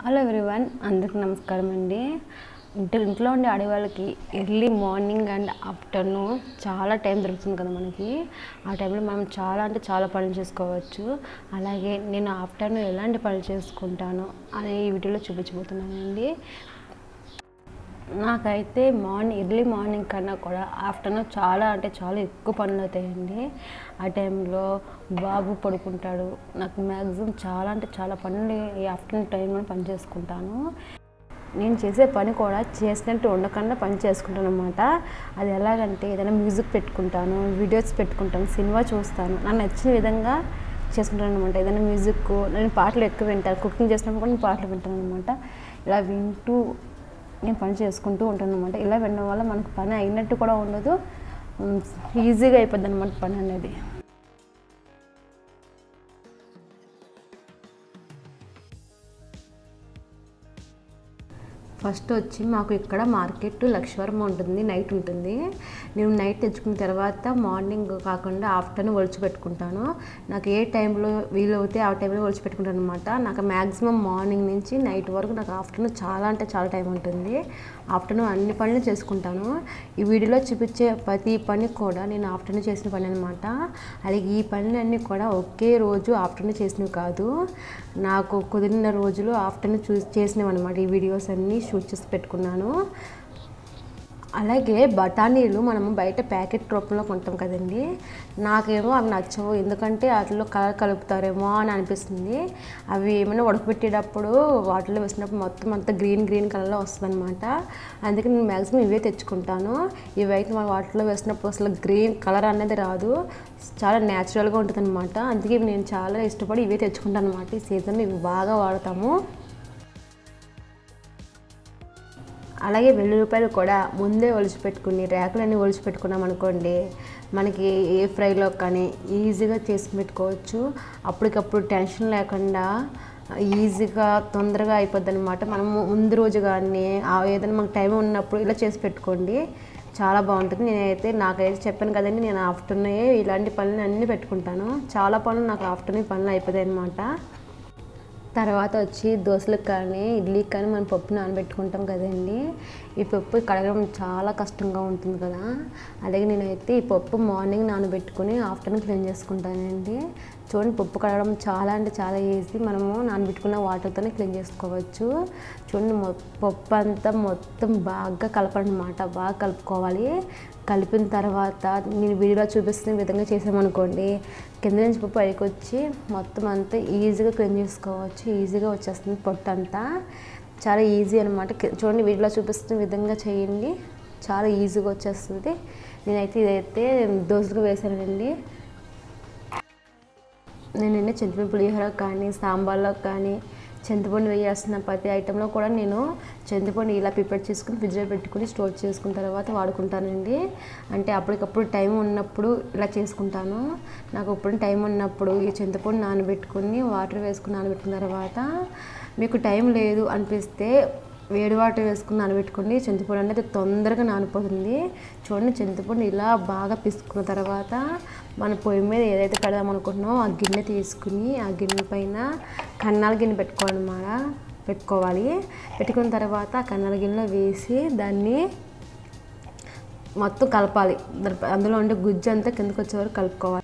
hello everyone అందరికీ నమస్కారం అండి ఇంటి ఇంట్లో ఉండే ఆడవాళ్ళకి ఎర్లీ మార్నింగ్ అండ్ ఆఫ్టర్నూన్ చాలా టైం దొరుకుతుంది కదా మనకి ఆ టైంలో మనం చాలా అంటే చాలా పనులు చేసుకోవచ్చు అలాగే నేను ఆఫ్టర్నూన్ ఎలాంటి పనులు చేసుకుంటాను అని ఈ వీడియోలో చూపించబోతున్నానండి నాకైతే మార్నింగ్ ఎర్లీ మార్నింగ్ కన్నా కూడా ఆఫ్టర్నూన్ చాలా అంటే చాలా ఎక్కువ పనులు అవుతాయండి ఆ టైంలో బాబు పడుకుంటాడు నాకు మ్యాక్సిమం చాలా అంటే చాలా పనులు ఈ ఆఫ్టర్నూన్ టైంలో పని చేసుకుంటాను నేను చేసే పని కూడా చేసినట్టు ఉండకుండా పని చేసుకుంటాను అనమాట అది ఎలాగంటే ఏదైనా మ్యూజిక్ పెట్టుకుంటాను వీడియోస్ పెట్టుకుంటాను సినిమా చూస్తాను నాకు నచ్చిన విధంగా చేసుకుంటాను అనమాట ఏదైనా మ్యూజిక్ నేను పాటలు ఎక్కువ వింటాను కుకింగ్ చేసినప్పుడు కూడా నేను పాటలు వింటాను అనమాట ఇలా వింటూ నేను పని చేసుకుంటూ ఉంటాను అనమాట ఇలా వినడం వల్ల మనకు పని అయినట్టు కూడా ఉండదు ఉమ్, ఈజీగా అయిపోద్ది అనమాట పని అనేది ఫస్ట్ వచ్చి మాకు ఇక్కడ మార్కెట్ లక్ష్వరం ఉంటుంది నైట్ ఉంటుంది నేను నైట్ తెచ్చుకున్న తర్వాత మార్నింగ్ కాకుండా ఆఫ్టర్నూన్ ఒలిచి పెట్టుకుంటాను నాకు ఏ టైంలో వీలవుతే ఆ టైంలో ఒలిచి పెట్టుకుంటాను అనమాట నాకు మ్యాక్సిమం మార్నింగ్ నుంచి నైట్ వరకు నాకు ఆఫ్టర్నూన్ చాలా అంటే చాలా టైం ఉంటుంది ఆఫ్టర్నూన్ అన్ని పనులు చేసుకుంటాను ఈ వీడియోలో చూపించే ప్రతి పని కూడా నేను ఆఫ్టర్నూన్ చేసిన పని అనమాట అలాగే ఈ పనులన్నీ కూడా ఒకే రోజు ఆఫ్టర్నూన్ చేసినవి కాదు నాకు కుదిరిన రోజులు ఆఫ్టర్నూన్ చూ చేసినవి అనమాట ఈ వీడియోస్ అన్నీ షూట్ చేసి పెట్టుకున్నాను అలాగే బఠానీలు మనము బయట ప్యాకెట్ రూపంలో కొంటాం కదండి నాకేమో అవి నచ్చవు ఎందుకంటే వాటిలో కలర్ కలుపుతారేమో అని అనిపిస్తుంది అవి ఏమైనా ఉడకబెట్టేటప్పుడు వాటిలో వేసినప్పుడు మొత్తం అంతా గ్రీన్ గ్రీన్ కలర్లో వస్తుంది అనమాట అందుకే నేను మ్యాక్సిమం ఇవే తెచ్చుకుంటాను ఇవైతే మన వాటిలో వేసినప్పుడు అసలు గ్రీన్ కలర్ అనేది రాదు చాలా న్యాచురల్గా ఉంటుంది అనమాట అందుకే ఇవి నేను చాలా ఇష్టపడి ఇవే తెచ్చుకుంటాను అనమాట ఈ సీజన్లో ఇవి బాగా వాడతాము అలాగే వెల్లుల్లిపాయలు కూడా ముందే ఒలిచి పెట్టుకుని రేకులన్నీ ఒలిచి పెట్టుకున్నాం అనుకోండి మనకి ఏ ఫ్రైలో కానీ ఈజీగా చేసి పెట్టుకోవచ్చు అప్పటికప్పుడు టెన్షన్ లేకుండా ఈజీగా తొందరగా అయిపోద్ది అనమాట మనం ముందు రోజు కానీ ఆ ఏదైనా మనకు టైం ఉన్నప్పుడు ఇలా చేసి పెట్టుకోండి చాలా బాగుంటుంది నేనైతే నాకైతే చెప్పాను కదండి నేను ఆఫ్టర్నూన్ ఇలాంటి పనులు అన్నీ పెట్టుకుంటాను చాలా పనులు నాకు ఆఫ్టర్నూన్ పనులు అయిపోతాయి అనమాట తర్వాత వచ్చి దోశలకు కానీ ఇడ్లీకి కానీ మనం పప్పు నానబెట్టుకుంటాం కదండి ఈ పప్పు కడగడం చాలా కష్టంగా ఉంటుంది కదా అలాగే నేనైతే ఈ పప్పు మార్నింగ్ నానబెట్టుకుని ఆఫ్టర్నూన్ క్లీన్ చేసుకుంటానండి చూడండి పప్పు కడగడం చాలా అంటే చాలా ఈజీ మనము నానబెట్టుకున్న వాటర్తోనే క్లీన్ చేసుకోవచ్చు చూడండి మొ- పప్పు అంతా మొత్తం బాగా కలపనమాట బాగా కలుపుకోవాలి కలిపిన తర్వాత నేను వీడియోలో చూపిస్తున్న విధంగా చేసామనుకోండి కింద నుంచి పప్పు పైకి వచ్చి మొత్తం అంతా ఈజీగా క్లీన్ చేసుకోవచ్చు ఈజీగా వచ్చేస్తుంది పొట్టు అంతా చాలా ఈజీ అనమాట చూడండి వీడియోలో చూపిస్తున్న విధంగా చేయండి చాలా ఈజీగా వచ్చేస్తుంది నేనైతే ఇదైతే దోశలకు వేసానండి నేను చింతపండు పులిహోర కానీ సాంబార్లో కానీ చింతపండు వేయాల్సిన ప్రతి ఐటెంలో కూడా నేను చింతపండు ఇలా ప్రిపేర్ చేసుకుని ఫ్రిడ్జ్లో పెట్టుకుని స్టోర్ చేసుకున్న తర్వాత వాడుకుంటానండి అంటే అప్పటికప్పుడు టైం ఉన్నప్పుడు ఇలా చేసుకుంటాను నాకు ఇప్పుడు టైం ఉన్నప్పుడు ఈ చింతపండు నానబెట్టుకుని వాటర్ వేసుకుని నానబెట్టుకున్న తర్వాత మీకు టైం లేదు అనిపిస్తే వేడి వాటర్ వేసుకుని నానబెట్టుకోండి చింతపండు అనేది తొందరగా నానిపోతుంది చూడండి చింతపండు ఇలా బాగా పిసుకున్న తర్వాత మన పొయ్యి మీద ఏదైతే కడదాం అనుకుంటున్నామో ఆ గిన్నె తీసుకుని ఆ గిన్నె పైన కన్నాల గిన్నె పెట్టుకోవాలన్నమాట పెట్టుకోవాలి పెట్టుకున్న తర్వాత ఆ కన్నాల గిన్నెలో వేసి దాన్ని మొత్తం కలపాలి దాని- అందులో ఉండే గుజ్జు అంతా కిందకు వచ్చే వరకు కలుపుకోవాలి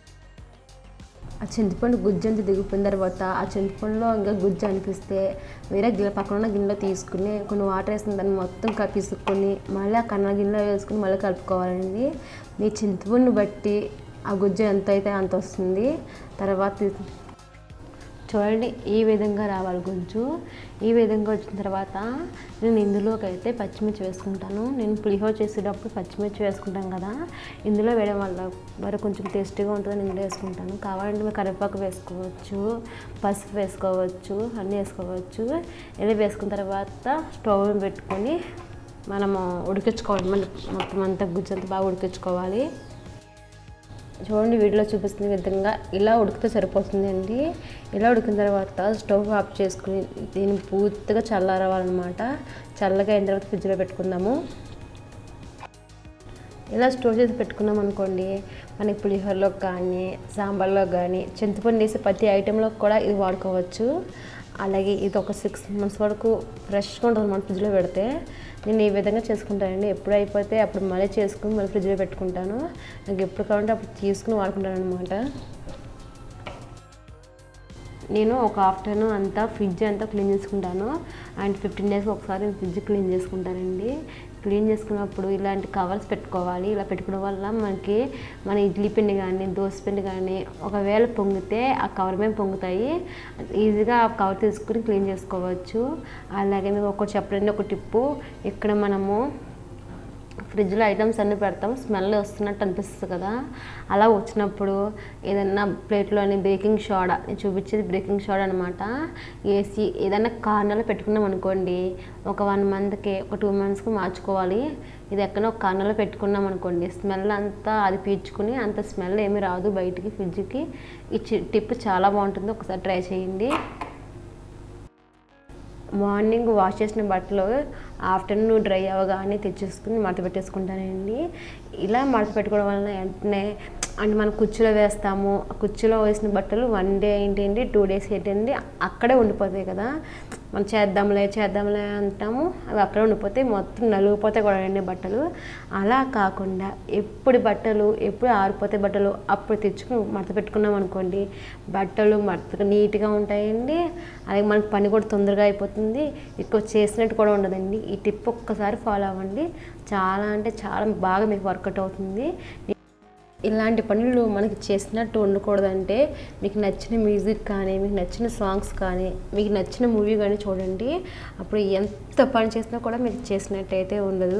ఆ చింతపండు గుజ్జు అంతా దిగిపోయిన తర్వాత ఆ చింతపండులో ఇంకా గుజ్జు అనిపిస్తే వేరే గిన్నె పక్కన ఉన్న గిన్నెలో తీసుకుని కొన్ని వాటర్ వేసిన దాన్ని మొత్తం క- పిసుక్కొని మళ్ళీ ఆ కన్న గిన్నెలో వేసుకుని మళ్ళీ కలుపుకోవాలండి మీ చింతపండు బట్టి ఆ గుజ్జు ఎంత అయితే అంత వస్తుంది తర్వాత చూడండి ఈ విధంగా రావాలి గుజ్జు ఈ విధంగా వచ్చిన తర్వాత నేను ఇందులోకి అయితే పచ్చిమిర్చి వేసుకుంటాను నేను పులిహోర చేసేటప్పుడు పచ్చిమిర్చి వేసుకుంటాం కదా ఇందులో వేయడం వల్ల మరి కొంచెం టేస్టీగా ఉంటుందని ఇందులో వేసుకుంటాను కావాలంటే మీరు కరివేపాకు వేసుకోవచ్చు పసుపు వేసుకోవచ్చు అన్నీ వేసుకోవచ్చు ఇలా వేసుకున్న తర్వాత స్టవ్ మీద పెట్టుకొని మనము ఉడికించుకోవాలి మళ్ళీ మొత్తం అంతా గుజ్జు అంతా బాగా ఉడికించుకోవాలి చూడండి వీడియోలో చూపిస్తున్న విధంగా ఇలా ఉడికితే సరిపోతుందండి ఇలా ఉడికిన తర్వాత స్టవ్ ఆఫ్ చేసుకుని దీన్ని పూర్తిగా చల్లారవాలన్నమాట చల్లగా అయిన తర్వాత ఫ్రిడ్జ్లో పెట్టుకుందాము ఇలా స్టోర్ చేసి పెట్టుకున్నాం అనుకోండి మనకి పులిహోరలో కానీ సాంబార్లో కానీ చింతపండు వేసే ప్రతి ఐటెంలో కూడా ఇది వాడుకోవచ్చు అలాగే ఇది ఒక సిక్స్ మంత్స్ వరకు ఫ్రెష్గా ఉంటుంది మన ఫ్రిడ్జ్లో పెడితే నేను ఈ విధంగా చేసుకుంటానండి ఎప్పుడు అయిపోతే అప్పుడు మళ్ళీ చేసుకుని మళ్ళీ ఫ్రిడ్జ్లో పెట్టుకుంటాను నాకు ఎప్పుడు కావాలంటే అప్పుడు తీసుకుని వాడుకుంటాను అనమాట నేను ఒక ఆఫ్టర్నూన్ అంతా ఫ్రిడ్జ్ అంతా క్లీన్ చేసుకుంటాను అండ్ ఫిఫ్టీన్ డేస్కి ఒకసారి నేను ఫ్రిడ్జ్ క్లీన్ చేసుకుంటానండి క్లీన్ చేసుకున్నప్పుడు ఇలాంటి కవర్స్ పెట్టుకోవాలి ఇలా పెట్టుకోవడం వల్ల మనకి మన ఇడ్లీ పిండి కానీ దోశ పిండి కానీ ఒకవేళ పొంగితే ఆ కవర్ మీద పొంగుతాయి ఈజీగా ఆ కవర్ తీసుకుని క్లీన్ చేసుకోవచ్చు అలాగే మీకు ఒకటి చెప్పండి ఒక టిప్పు ఇక్కడ మనము ఫ్రిడ్జ్లో ఐటమ్స్ అన్నీ పెడతాం స్మెల్ వస్తున్నట్టు అనిపిస్తుంది కదా అలా వచ్చినప్పుడు ఏదన్నా ప్లేట్లోని బేకింగ్ సోడా నేను చూపించేది బేకింగ్ సోడా అనమాట వేసి ఏదైనా కార్నర్లో పెట్టుకున్నాం అనుకోండి ఒక వన్ మంత్కి ఒక టూ మంత్స్కి మార్చుకోవాలి ఇది ఎక్కడో ఒక కార్నర్లో పెట్టుకున్నాం అనుకోండి స్మెల్ అంతా అది పీల్చుకుని అంత స్మెల్ ఏమీ రాదు బయటికి ఫ్రిడ్జ్కి ఈ టిప్ చాలా బాగుంటుంది ఒకసారి ట్రై చేయండి మార్నింగ్ వాష్ చేసిన బట్టలు ఆఫ్టర్నూన్ డ్రై అవ్వగానే తెచ్చేసుకుని మడత పెట్టేసుకుంటానండి ఇలా మడత పెట్టుకోవడం వలన వెంటనే అంటే మనం కుర్చీలో వేస్తాము ఆ కుర్చీలో వేసిన బట్టలు వన్ డే ఏంటండి టూ డేస్ ఏంటండి అక్కడే ఉండిపోతాయి కదా మనం చేద్దాంలే చేద్దాంలే అంటాము అవి అక్కడే ఉండిపోతాయి మొత్తం నలిగిపోతాయి కూడా అండి బట్టలు అలా కాకుండా ఎప్పుడు బట్టలు ఎప్పుడు ఆరిపోతాయి బట్టలు అప్పుడు తెచ్చుకుని మడత పెట్టుకున్నాం అనుకోండి బట్టలు మడత నీట్గా ఉంటాయండి అలాగే మనకి పని కూడా తొందరగా అయిపోతుంది ఎక్కువ చేసినట్టు కూడా ఉండదండి ఈ టిప్ ఒక్కసారి ఫాలో అవ్వండి చాలా అంటే చాలా బాగా మీకు వర్కౌట్ అవుతుంది ఇలాంటి పనులు మనకి చేసినట్టు ఉండకూడదంటే మీకు నచ్చిన మ్యూజిక్ కానీ మీకు నచ్చిన సాంగ్స్ కానీ మీకు నచ్చిన మూవీ కానీ చూడండి అప్పుడు ఎంత పని చేసినా కూడా మీకు చేసినట్టయితే ఉండదు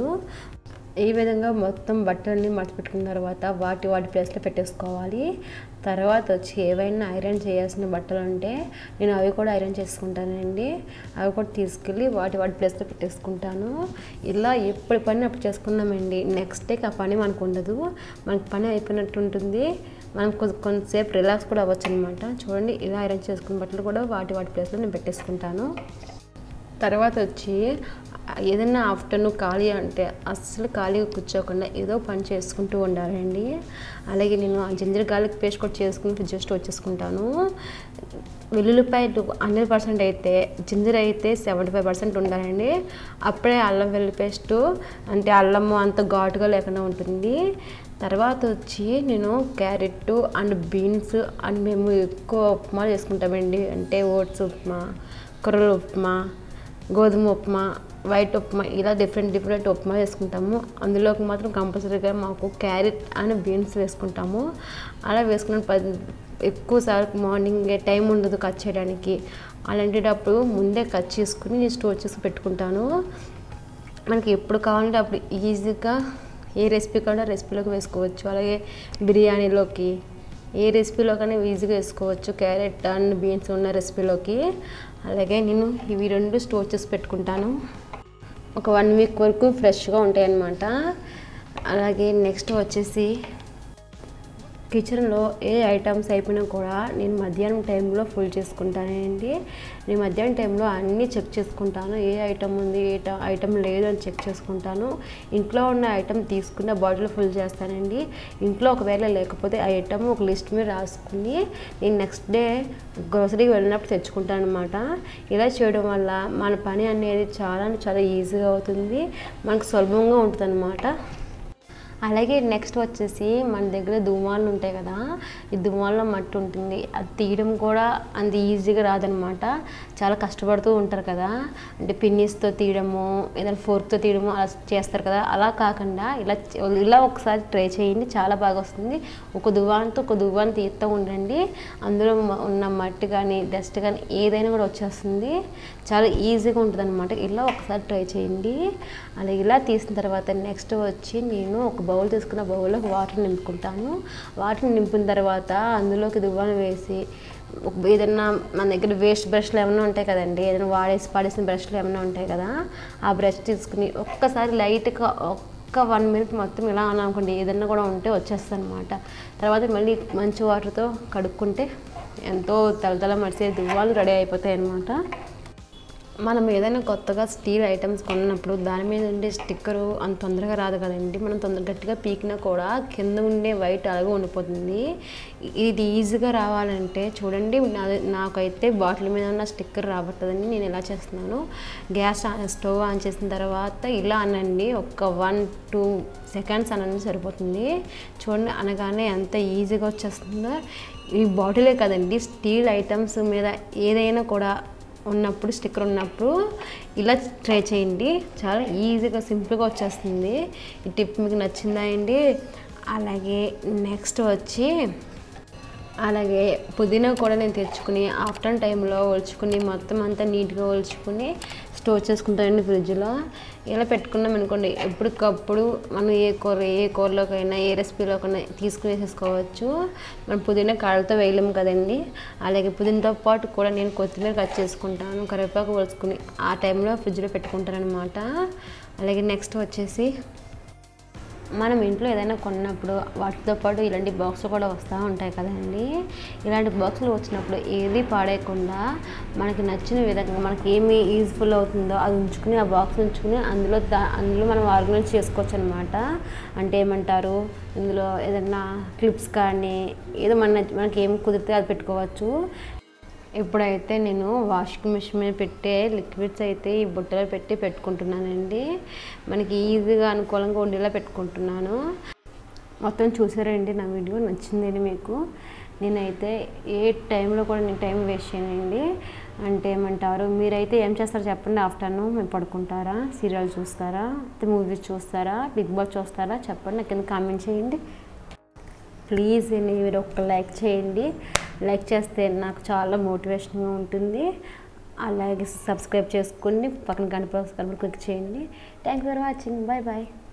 ఈ విధంగా మొత్తం బట్టలన్నీ మడత పెట్టుకున్న తర్వాత వాటి వాటి ప్లేస్లో పెట్టేసుకోవాలి తర్వాత వచ్చి ఏవైనా ఐరన్ చేయాల్సిన బట్టలు ఉంటే నేను అవి కూడా ఐరన్ చేసుకుంటానండి అవి కూడా తీసుకెళ్ళి వాటి వాటి ప్లేస్లో పెట్టేసుకుంటాను ఇలా ఎప్పుడు పని అప్పుడు చేసుకున్నామండి నెక్స్ట్ డేకి ఆ పని మనకు ఉండదు మనకు పని అయిపోయినట్టు ఉంటుంది మనం కొంచెం కొంతసేపు రిలాక్స్ కూడా అవ్వచ్చు అనమాట చూడండి ఇలా ఐరన్ చేసుకున్న బట్టలు కూడా వాటి వాటి ప్లేస్లో నేను పెట్టేసుకుంటాను తర్వాత వచ్చి ఏదైనా ఆఫ్టర్నూన్ ఖాళీ అంటే అస్సలు ఖాళీగా కూర్చోకుండా ఏదో పని చేసుకుంటూ ఉండాలండి అలాగే నేను ఆ జింజర్ గార్లిక్ పేస్ట్ కూడా చేసుకుని జస్ట్ వచ్చేసుకుంటాను వెల్లుల్లిపాయలు హండ్రెడ్ పర్సెంట్ అయితే జింజర్ అయితే సెవెంటీ ఫైవ్ పర్సెంట్ ఉండాలండి అప్పుడే అల్లం వెల్లుల్లి పేస్ట్ అంటే అల్లము అంత ఘాటుగా లేకుండా ఉంటుంది తర్వాత వచ్చి నేను క్యారెట్ అండ్ బీన్స్ అండ్ మేము ఎక్కువ ఉప్మా చేసుకుంటామండి అంటే ఓట్స్ ఉప్మా కొర్రల ఉప్మా గోధుమ ఉప్మా వైట్ ఉప్మా ఇలా డిఫరెంట్ డిఫరెంట్ ఉప్మా వేసుకుంటాము అందులోకి మాత్రం కంపల్సరీగా మాకు క్యారెట్ అండ్ బీన్స్ వేసుకుంటాము అలా వేసుకున్న పది ఎక్కువసార్లు మార్నింగ్ టైం ఉండదు కట్ చేయడానికి అలాంటప్పుడు ముందే కట్ చేసుకుని నేను స్టోర్ చేసి పెట్టుకుంటాను మనకి ఎప్పుడు కావాలంటే అప్పుడు ఈజీగా ఏ రెసిపీ కావాలో రెసిపీలోకి వేసుకోవచ్చు అలాగే బిర్యానీలోకి ఏ రెసిపీలోకైనా ఈజీగా వేసుకోవచ్చు క్యారెట్ అండ్ బీన్స్ ఉన్న రెసిపీలోకి అలాగే నేను ఇవి రెండు స్టోర్ చేసి పెట్టుకుంటాను ఒక వన్ వీక్ వరకు ఫ్రెష్గా ఉంటాయి అన్నమాట అలాగే నెక్స్ట్ వచ్చేసి కిచెన్లో ఏ ఐటమ్స్ అయిపోయినా కూడా నేను మధ్యాహ్నం టైంలో ఫుల్ చేసుకుంటానండి నేను మధ్యాహ్నం టైంలో అన్నీ చెక్ చేసుకుంటాను ఏ ఐటమ్ ఉంది ఏ ఐటమ్ లేదు అని చెక్ చేసుకుంటాను ఇంట్లో ఉన్న ఐటమ్ తీసుకున్న బాటిల్ ఫుల్ చేస్తానండి ఇంట్లో ఒకవేళ లేకపోతే ఆ ఐటమ్ ఒక లిస్ట్ మీద రాసుకుని నేను నెక్స్ట్ డే గ్రోసరీకి వెళ్ళినప్పుడు తెచ్చుకుంటాను అనమాట ఇలా చేయడం వల్ల మన పని అనేది చాలా అంటే చాలా ఈజీగా అవుతుంది మనకు సులభంగా ఉంటుంది అలాగే నెక్స్ట్ వచ్చేసి మన దగ్గర దుమాలు ఉంటాయి కదా ఈ దుమాల్లో మట్టి ఉంటుంది అది తీయడం కూడా అంత ఈజీగా రాదనమాట చాలా కష్టపడుతూ ఉంటారు కదా అంటే పిన్నిస్తో తీయడము ఏదైనా ఫోర్క్తో తీయడము అలా చేస్తారు కదా అలా కాకుండా ఇలా ఇలా ఒకసారి ట్రై చేయండి చాలా బాగా వస్తుంది ఒక దువాన్తో ఒక దువాన్ తీస్తూ ఉండండి అందులో ఉన్న మట్టి కానీ డస్ట్ కానీ ఏదైనా కూడా వచ్చేస్తుంది చాలా ఈజీగా ఉంటుంది అనమాట ఇలా ఒకసారి ట్రై చేయండి అలా ఇలా తీసిన తర్వాత నెక్స్ట్ వచ్చి నేను ఒక బౌల్ తీసుకున్న బౌల్లో వాటర్ నింపుకుంటాను వాటర్ నింపిన తర్వాత అందులోకి దువ్వాను వేసి ఏదన్నా మన దగ్గర వేస్ట్ బ్రష్లు ఏమైనా ఉంటాయి కదండి ఏదైనా వాడేసి పాడేసిన బ్రష్లు ఏమైనా ఉంటాయి కదా ఆ బ్రష్ తీసుకుని ఒక్కసారి లైట్గా ఒక్క వన్ మినిట్ మొత్తం ఇలా అని అనుకోండి ఏదన్నా కూడా ఉంటే వచ్చేస్తుంది అనమాట తర్వాత మళ్ళీ మంచి వాటర్తో కడుక్కుంటే ఎంతో తలతల మడిసే దువ్వాలు రెడీ అయిపోతాయి అనమాట మనం ఏదైనా కొత్తగా స్టీల్ ఐటమ్స్ కొన్నప్పుడు దాని మీద ఉండే స్టిక్కరు అంత తొందరగా రాదు కదండి మనం తొందర గట్టిగా పీకినా కూడా కింద ఉండే వైట్ అలాగే ఉండిపోతుంది ఇది ఈజీగా రావాలంటే చూడండి నాది- నాకైతే బాటిల్ మీద ఉన్న స్టిక్కర్ రాబట్టదని నేను ఎలా చేస్తున్నాను గ్యాస్ ఆన్- స్టవ్ ఆన్ చేసిన తర్వాత ఇలా అనండి ఒక వన్ టూ సెకండ్స్ అనండి సరిపోతుంది చూడండి అనగానే ఎంత ఈజీగా వచ్చేస్తుందో ఈ బాటిలే కదండి స్టీల్ ఐటమ్స్ మీద ఏదైనా కూడా ఉన్నప్పుడు స్టిక్కర్ ఉన్నప్పుడు ఇలా ట్రై చేయండి చాలా ఈజీగా సింపుల్గా వచ్చేస్తుంది ఈ టిప్ మీకు నచ్చిందా అండి అలాగే నెక్స్ట్ వచ్చి అలాగే పుదీనా కూడా నేను తెచ్చుకుని ఆఫ్టర్నూన్ టైంలో ఒలుచుకుని మొత్తం అంతా నీట్గా ఒలుచుకుని స్టోర్ చేసుకుంటానండి ఫ్రిడ్జ్లో ఇలా పెట్టుకున్నాం అనుకోండి ఎప్పటికప్పుడు మనం ఏ కూర ఏ కూరలోకైనా ఏ రెసిపీలోకైనా తీసుకుని వేసేసుకోవచ్చు మనం పుదీనా కాళ్ళతో వేయలేము కదండి అలాగే పుదీనాతో పాటు కూడా నేను కొత్తిమీర కట్ చేసుకుంటాను కరివేపాకు ఒలుచుకుని ఆ టైంలో ఫ్రిడ్జ్లో పెట్టుకుంటాను అనమాట అలాగే నెక్స్ట్ వచ్చేసి మనం ఇంట్లో ఏదైనా కొన్నప్పుడు వాటితో పాటు ఇలాంటి బాక్సులు కూడా వస్తూ ఉంటాయి కదండి ఇలాంటి బాక్సులు వచ్చినప్పుడు ఏది పాడేయకుండా మనకి నచ్చిన విధంగా మనకి ఏమి యూజ్ఫుల్ అవుతుందో అది ఉంచుకుని ఆ బాక్స్ ఉంచుకుని అందులో దా అందులో మనం ఆర్గనైజ్ చేసుకోవచ్చు అనమాట అంటే ఏమంటారు ఇందులో ఏదైనా క్లిప్స్ కానీ ఏదో మన మనకి ఏం కుదిరితే అది పెట్టుకోవచ్చు ఇప్పుడైతే నేను వాషింగ్ మిషన్ మీద పెట్టే లిక్విడ్స్ అయితే ఈ బుట్టలో పెట్టి పెట్టుకుంటున్నానండి మనకి ఈజీగా అనుకూలంగా ఉండేలా పెట్టుకుంటున్నాను మొత్తం చూసారండి నా వీడియో నచ్చిందండి మీకు నేనైతే ఏ టైంలో కూడా నేను టైం వేస్ట్ చేయనండి అంటే ఏమంటారు మీరైతే ఏం చేస్తారో చెప్పండి ఆఫ్టర్నూన్ మీరు పడుకుంటారా సీరియల్ చూస్తారా మూవీస్ చూస్తారా బిగ్ బాస్ చూస్తారా చెప్పండి నాకు కింద కామెంట్ చేయండి ప్లీజ్ మీరు ఒక లైక్ చేయండి లైక్ చేస్తే నాకు చాలా మోటివేషన్గా ఉంటుంది అలాగే సబ్స్క్రైబ్ చేసుకుని పక్కన కనిపి కనిపి క్లిక్ చేయండి thank for watching bye bye